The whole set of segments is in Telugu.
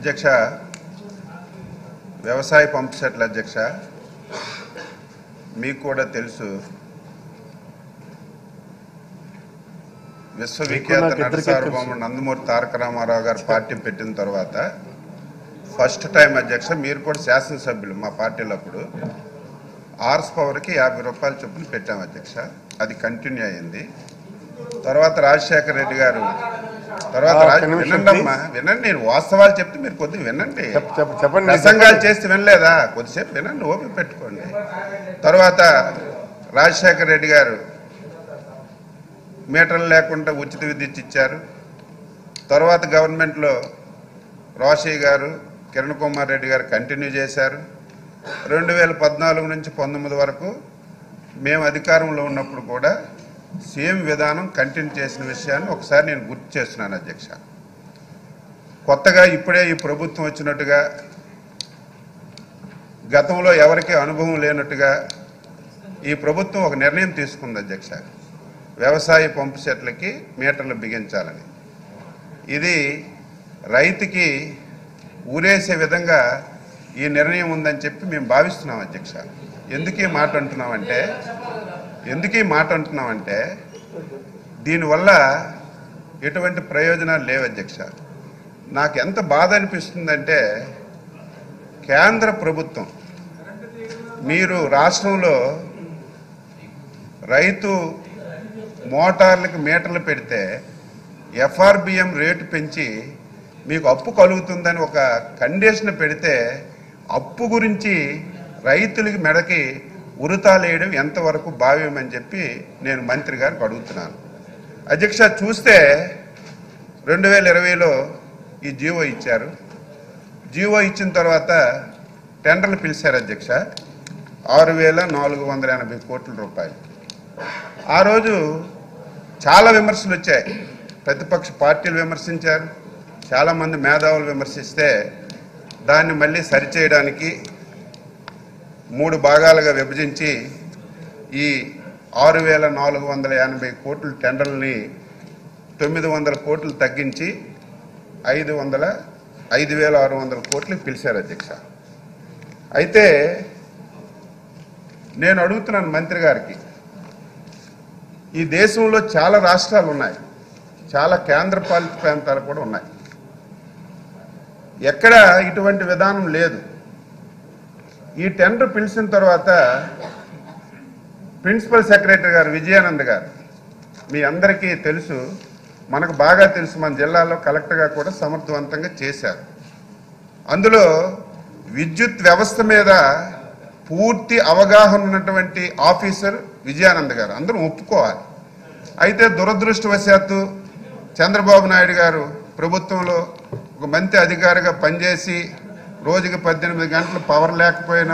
అధ్యక్ష వ్యవసాయ పంపు సెట్ల అధ్యక్ష మీకు కూడా తెలుసు విశ్వవిఖ్యాత నాకు ఇద్దరికీ నటసార్వభౌమ నందమూరి తారక రామారావు గారు పార్టీ పెట్టిన తర్వాత ఫస్ట్ టైం అధ్యక్ష మీరు కూడా శాసనసభ్యులు మా పార్టీలో అప్పుడు ఆర్స్ పవర్కి యాభై రూపాయల చొప్పున పెట్టాం అధ్యక్ష అది కంటిన్యూ అయింది తర్వాత రాజశేఖర రెడ్డి గారు తర్వాత ఆ, రాజ్- ఒక్క నిమిషం, వినండి అమ్మా వినండి నేను వాస్తవాలు చెప్తే మీరు కొద్దిగా వినండి చెప్ప- చెప్ప- చెప్పండి ప్రసంగాలు చేస్తే వినలేదా కొద్దిసేపు వినండి ఓపిక పెట్టుకోండి తర్వాత రాజశేఖర రెడ్డి గారు మీటర్లు లేకుండా ఉచిత విద్యుత్ ఇచ్చారు తర్వాత గవర్నమెంట్లో రోషయ్య గారు కిరణ్ కుమార్ రెడ్డి గారు కంటిన్యూ చేశారు రెండు వేల పద్నాలుగు నుంచి పంతొమ్మిది వరకు మేము అధికారంలో ఉన్నప్పుడు కూడా సేమ్ విధానం కంటిన్యూ చేసిన విషయాన్ని ఒకసారి నేను గుర్తు చేస్తున్నాను అధ్యక్ష కొత్తగా ఇప్పుడే ఈ ప్రభుత్వం వచ్చినట్టుగా గతంలో ఎవరికీ అనుభవం లేనట్టుగా ఈ ప్రభుత్వం ఒక నిర్ణయం తీసుకుంది అధ్యక్ష వ్యవసాయ పంపు సెట్లకి మీటర్లు బిగించాలని ఇది రైతుకి ఊరేసే విధంగా ఈ నిర్ణయం ఉందని చెప్పి మేము భావిస్తున్నాం అధ్యక్ష ఎందుకు ఈ మాట అంటున్నామంటే ఎందుకు ఈ మాట అంటున్నామంటే దీనివల్ల ఎటువంటి ప్రయోజనాలు లేవు అధ్యక్ష నాకు ఎంత బాధ అనిపిస్తుందంటే కేంద్ర ప్రభుత్వం మీరు రాష్ట్రంలో రైతు మోటార్లకు మీటర్లు పెడితే ఎఫ్ఆర్బిఎం రేటు పెంచి మీకు అప్పు కలుగుతుందని ఒక కండిషన్ పెడితే అప్పు గురించి రైతులకి మెడకి ఉరుతాలేయడం ఎంతవరకు భావ్యమని చెప్పి నేను మంత్రి గారికి అడుగుతున్నాను అధ్యక్ష చూస్తే రెండు వేల ఇరవైలో ఈ జీవో ఇచ్చారు జీవో ఇచ్చిన తర్వాత టెండర్లు పిలిచారు అధ్యక్ష ఆరు వేల నాలుగు వందల ఎనభై కోట్ల రూపాయలు ఆ రోజు చాలా విమర్శలు వచ్చాయి ప్రతిపక్ష పార్టీలు విమర్శించారు చాలామంది మేధావులు విమర్శిస్తే దాన్ని మళ్ళీ సరిచేయడానికి మూడు భాగాలుగా విభజించి ఈ ఆరు వేల నాలుగు వందల ఎనభై కోట్ల టెండర్లని తొమ్మిది వందల కోట్లు తగ్గించి ఐదు వందల ఐదు వేల ఆరు వందల కోట్లు పిలిచారు అధ్యక్ష అయితే నేను అడుగుతున్నాను మంత్రి గారికి ఈ దేశంలో చాలా రాష్ట్రాలు ఉన్నాయి చాలా కేంద్ర పాలిత ప్రాంతాలు కూడా ఉన్నాయి ఎక్కడ ఇటువంటి విధానం లేదు ఈ టెండర్ పిలిచిన తర్వాత ప్రిన్సిపల్ సెక్రటరీ గారు విజయానంద్ గారు మీ అందరికీ తెలుసు మనకు బాగా తెలుసు మన జిల్లాలో కలెక్టర్గా కూడా సమర్థవంతంగా చేశారు అందులో విద్యుత్ వ్యవస్థ మీద పూర్తి అవగాహన ఉన్నటువంటి ఆఫీసర్ విజయానంద్ గారు అందరూ ఒప్పుకోవాలి అయితే దురదృష్టవశాత్తు చంద్రబాబు నాయుడు గారు ప్రభుత్వంలో ఒక మంత్రి అధికారిగా పనిచేసి రోజుకి పద్దెనిమిది గంటలు పవర్ లేకపోయినా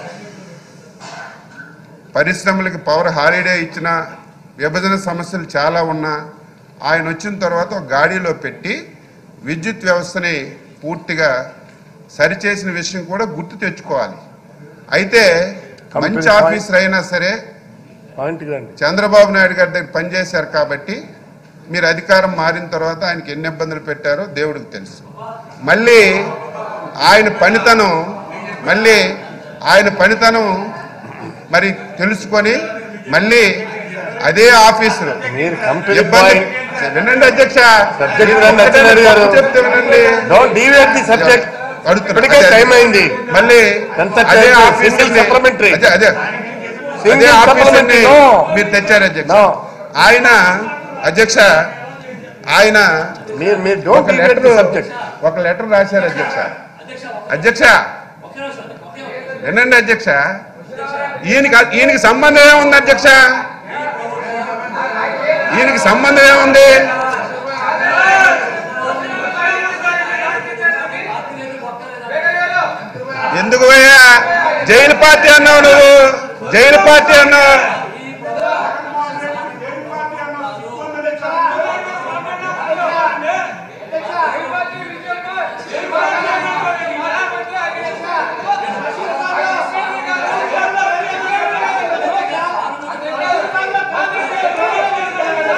పరిశ్రమలకి పవర్ హాలిడే ఇచ్చిన విభజన సమస్యలు చాలా ఉన్నా ఆయన వచ్చిన తర్వాత ఒక గాడిలో పెట్టి విద్యుత్ వ్యవస్థని పూర్తిగా సరిచేసిన విషయం కూడా గుర్తు తెచ్చుకోవాలి అయితే మంచి Company- ఆఫీసర్ అయినా సరే పాయింట్కి రండి చంద్రబాబు నాయుడు గారి దగ్గర పనిచేశారు కాబట్టి మీరు అధికారం మారిన తర్వాత ఆయనకి ఎన్ని ఇబ్బందులు పెట్టారో దేవుడికి తెలుసు మళ్ళీ ఆయన పనితనం మళ్ళీ ఆయన పనితనం మరి తెలుసుకొని మళ్ళీ అదే ఆఫీసులో మీరు కంపెనీ ఇబ్బంది పాయింట్ వినండి అధ్యక్ష Subject మీరు వినండి, అచ్చెన్నాయుడు గారు. చెప్తే వినండి డోంట్ డీవియేట్ ది సబ్జెక్ట్ అడుగుతున్నా. ఇప్పటికే అదే, టైం అయింది మళ్ళీ ఎంత అదే చేయండి? ఆఫీసుని- Single supplementary. అదే అదే Single అదే ఆఫీసుని supplementary. No. మీరు తెచ్చారు అధ్యక్ష No. ఆయన అధ్యక్ష ఆయన మీరు మీరు ఒక don't deviate the letter subject ఒక లెటర్ రాశారు అధ్యక్ష అధ్యక్ష వినండి అధ్యక్ష ఈయనకి ఈయనకి సంబంధం ఏముంది అధ్యక్ష ఈయనకి సంబంధం ఏముంది ఎందుకు పోయా జైలు పార్టీ అన్నావు నువ్వు జైలు పార్టీ అన్నావు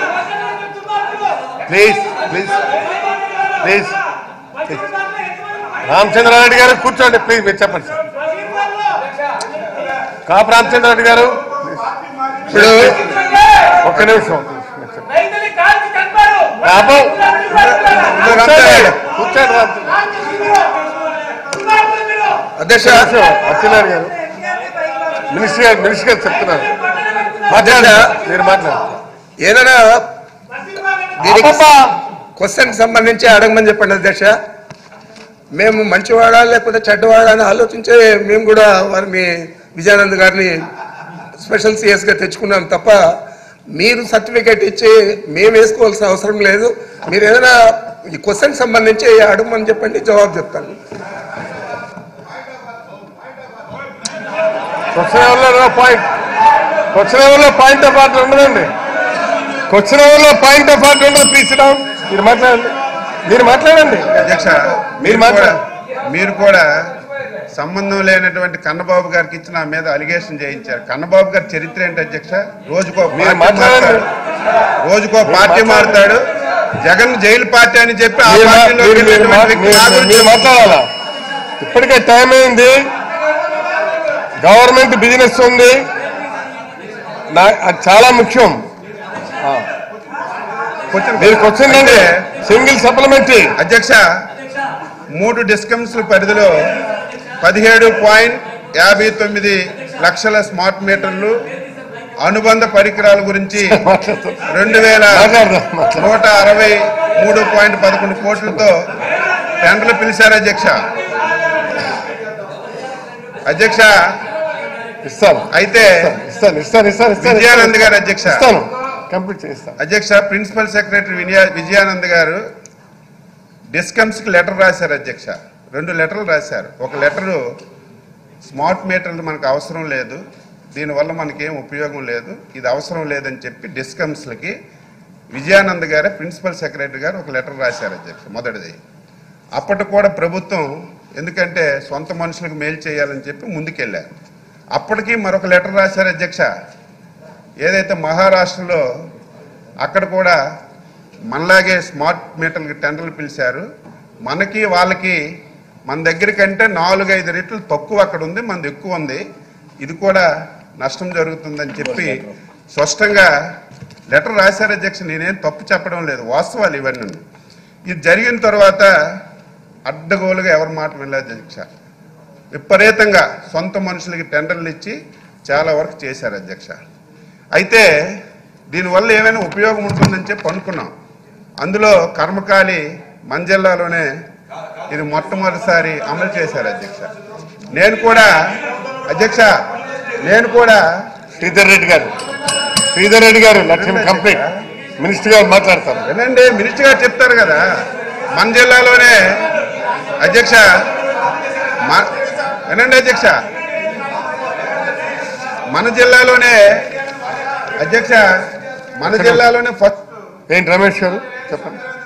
ప్లీజ్ ప్లీజ్ ప్లీజ్ రామచంద్రారెడ్డి గారు కూర్చోండి ప్లీజ్ మీరు చెప్పండి సార్ కాపు రామచంద్రారెడ్డి గారు ఇప్పుడు ఒక్క నిమిషం రైతులు కాల్చి చంపారు బాబు. రామచంద్రారెడ్డి. కూర్చోండి రామచంద్ర అధ్యక్ష అచ్చినారు గారు మినిస్టర్ గారు మినిస్టర్ గారు చెప్తున్నారు మాట్లాడండి మీరు మాట్లాడండి ఏదైనా దీనికి అబ్బబ్బా. క్వశ్చన్ సంబంధించి అడగమని చెప్పండి అధ్యక్ష మేము మంచివాడా లేకపోతే చెడ్డవాడా అని ఆలోచించే మేము కూడా వారిని విజయానంద్ గారిని స్పెషల్ సిఎస్ గా తెచ్చుకున్నాం తప్ప మీరు సర్టిఫికేట్ ఇచ్చి మేము వేసుకోవాల్సిన అవసరం లేదు మీరు ఏదైనా ఈ క్వశ్చన్ సంబంధించి అడగమని చెప్పండి జవాబు చెప్తాను క్వశ్చన్ ఎవరిలో పాయింట్ క్వశ్చన్ ఎవరిలో పాయింట్ ఆఫ్ ఆర్డర్ ఉండదండి క్వశ్చన్ ఎవరిలో పాయింట్ ఆఫ్ ఆర్డర్ ఉండదు ప్లీజ్ డౌన్ మీరు మాట్లాడండి మీరు మాట్లాడండి అధ్యక్ష మీరు మీరు కూడా మాట్లాడు. మీరు కూడా సంబంధం లేనటువంటి కన్నబాబు గారికి ఇచ్చి నా మీద అలిగేషన్ చేయించారు కన్నబాబు గారి చరిత్ర ఏంటి అధ్యక్ష రోజుకో మీరు పార్టీ మాట్లాడండి. మారుతాడు రోజుకో పార్టీ మాట్లాడండి. మారుతాడు జగన్ జైలు పార్టీ అని చెప్పి ఆ మీరు మా- పార్టీలో మీరు- మీరు మా- వెళ్ళినటువంటి వ్యక్తి నా మీరు- గురించి మీరు మాట్లాడాలా ఇప్పటికే టైం అయింది గవర్నమెంట్ బిజినెస్ ఉంది నా- అది చాలా ముఖ్యం ఆ. కొంచెం మీరు క్వశ్చన్ అంటే అంటే సింగిల్ సప్లిమెంటరీ అధ్యక్ష మూడు డిస్కమ్స్ పరిధిలో పదిహేడు పాయింట్ యాభై తొమ్మిది లక్షల స్మార్ట్ మీటర్లు అనుబంధ పరికరాల గురించి రెండు వేల మాట్లాడదాం, మాట్లాడదాం. నూట అరవై మూడు పాయింట్ పదకొండు కోట్లతో టెండర్లు పిలిచారు అధ్యక్ష అధ్యక్ష ఇస్తాను అయితే ఇస్తాను ఇస్తాను ఇస్తాను ఇస్తాను విజయానంద్ గారు అధ్యక్ష ఇస్తాను కంప్లీట్ చేస్తాను అధ్యక్ష ప్రిన్సిపల్ సెక్రటరీ విజయ విజయానంద్ గారు డిస్కమ్స్ కి లెటర్ రాశారు అధ్యక్ష రెండు లెటర్లు రాశారు ఒక లెటరు స్మార్ట్ మీటర్లు మనకు అవసరం లేదు దీనివల్ల మనకేం ఉపయోగం లేదు ఇది అవసరం లేదని చెప్పి డిస్కమ్స్లకి విజయానంద్ గారే ప్రిన్సిపల్ సెక్రటరీ గారు ఒక లెటర్ రాశారు అధ్యక్ష మొదటిది అప్పటికి కూడా ప్రభుత్వం ఎందుకంటే సొంత మనుషులకు మేలు చేయాలని చెప్పి ముందుకెళ్ళారు అప్పటికి మరొక లెటర్ రాశారు అధ్యక్ష ఏదైతే మహారాష్ట్రలో అక్కడ కూడా మనలాగే స్మార్ట్ మీటర్లకి టెండర్లు పిలిచారు మనకి వాళ్ళకి మన దగ్గర కంటే నాలుగు ఐదు రెట్లు తక్కువ అక్కడ ఉంది మనది ఎక్కువ ఉంది ఇది కూడా నష్టం జరుగుతుందని చెప్పి స్పష్టంగా లెటర్ రాశారు అధ్యక్ష నేనేం తప్పు చెప్పడం లేదు వాస్తవాలు ఇవన్నీ ఇది జరిగిన తర్వాత అడ్డగోలుగా ఎవరి మాట వినలేదు అధ్యక్ష విపరీతంగా సొంత మనుషులకి టెండర్లు ఇచ్చి చాలా వరకు చేశారు అధ్యక్ష అయితే దీనివల్ల ఏమైనా ఉపయోగం ఉంటుందని చెప్పి అనుకున్నాం అందులో కర్మకాలి మన జిల్లాలోనే ఇది మొట్టమొదటిసారి అమలు చేశారు అధ్యక్ష నేను కూడా అధ్యక్ష నేను కూడా శ్రీధర్ రెడ్డి గారు శ్రీధర్ రెడ్డి గారు లక్ష్యం కంప్లీట్ మినిస్టర్ గారు మాట్లాడతారు వినండి మినిస్టర్ గారు చెప్తారు కదా మన జిల్లాలోనే అధ్యక్ష మ- వినండి అధ్యక్ష మన జిల్లాలోనే అధ్యక్ష మన జిల్లాలోనే ఫస్ట్ ఏంటి రమేష్ గారు చెప్పండి